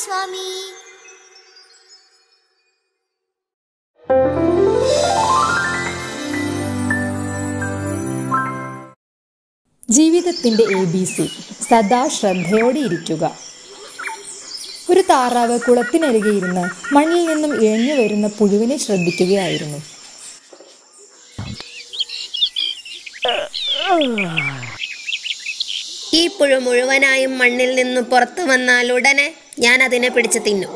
സ്വാമി ജീവിതത്തിന്റെ A B C സദാ ശ്രദ്ധയോടെ ഇരിക്കുക ഒരു താറാവ് കുളത്തിനരികെ ഇരുന്ന് മണ്ണിൽ നിന്നും ഇഴഞ്ഞു വരുന്ന പുഴുവിനെ ശ്രദ്ധിക്കുകയായിരുന്നു ഈ പുഴു മുഴുവനായും മണ്ണിൽ നിന്നു പുറത്തു വന്നാൽ ഉടനെ ഞാൻ അതിനെ പിടിച്ച് തിന്നും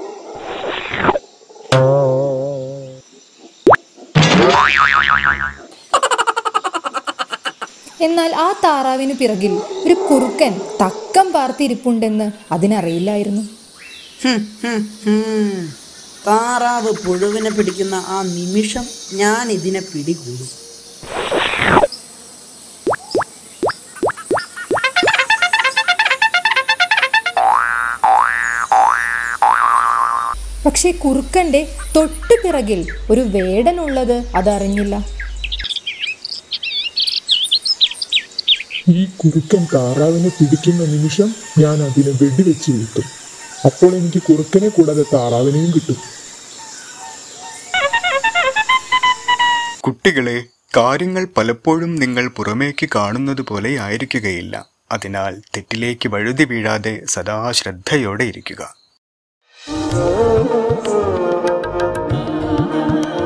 എന്നാൽ ആ താറാവിന് പിറകിൽ ഒരു കുറുക്കൻ തക്കം പാർത്തിരിപ്പുണ്ടെന്ന് അതിനറിയില്ലായിരുന്നു ഹും, ഹും, ഹും. താറാവ് പുഴുവിനെ പിടിക്കുന്ന ആ നിമിഷം ഞാൻ ഇതിനെ പിടികൂടും പക്ഷേ കുറുക്കന്റെ തൊട്ടു പിറകിൽ ഒരു വേടനുള്ളത് അതറിഞ്ഞില്ല ഈ കുറുക്കൻ താറാവിനെ പിടിക്കുന്ന നിമിഷം ഞാൻ അതിനെ വെടിവെച്ച് വീഴ്ത്തും അപ്പോൾ എനിക്ക് കുറുക്കനെ കൂടാതെ താറാവിനെയും കിട്ടും കുട്ടികളെ കാര്യങ്ങൾ പലപ്പോഴും നിങ്ങൾ പുറമേക്ക് കാണുന്നത് പോലെ ആയിരിക്കുകയില്ല അതിനാൽ തെറ്റിലേക്ക് വഴുതി വീഴാതെ സദാ ശ്രദ്ധയോടെ ഇരിക്കുക